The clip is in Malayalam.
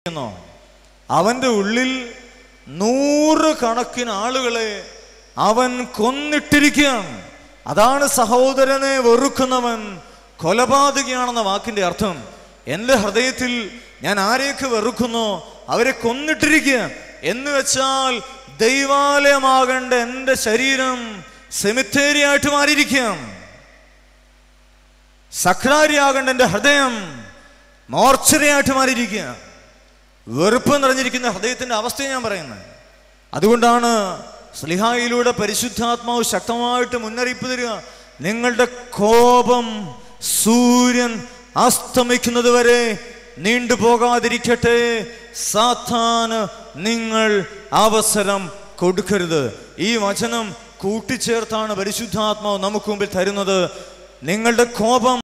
ചെയ്യുന്നു അവന്റെ ഉള്ളിൽ നൂറ് കണക്കിന് ആളുകളെ അവൻ കൊന്നിട്ടിരിക്കുകയാണ് അതാണ് സഹോദരനെ വെറുക്കുന്നവൻ കൊലപാതകയാണെന്ന വാക്കിന്റെ അർത്ഥം എൻ്റെ ഹൃദയത്തിൽ ഞാൻ ആരെയൊക്കെ വെറുക്കുന്നോ അവരെ കൊന്നിട്ടിരിക്കുക എന്ന് വെച്ചാൽ ദൈവാലയമാകേണ്ട എൻ്റെ ശരീരം സെമിത്തേരിയായിട്ട് മാറിയിരിക്കാം സഖ്രാരിയാകേണ്ട എൻ്റെ ഹൃദയം മോർച്ചറിയായിട്ട് മാറിയിരിക്കുക വെറുപ്പ് നിറഞ്ഞിരിക്കുന്ന ഹൃദയത്തിന്റെ അവസ്ഥയെ ഞാൻ പറയുന്നത് അതുകൊണ്ടാണ് സ്ലിഹായിലൂടെ പരിശുദ്ധാത്മാവ് ശക്തമായിട്ട് മുന്നറിയിപ്പ് തരിക നിങ്ങളുടെ കോപം സൂര്യൻ അസ്തമിക്കുന്നത് വരെ നീണ്ടുപോകാതിരിക്കട്ടെ സാത്താന് നിങ്ങൾ അവസരം കൊടുക്കരുത് ഈ വചനം കൂട്ടിച്ചേർത്താണ് പരിശുദ്ധാത്മാവ് നമുക്ക് മുമ്പിൽ തരുന്നത് നിങ്ങളുടെ കോപം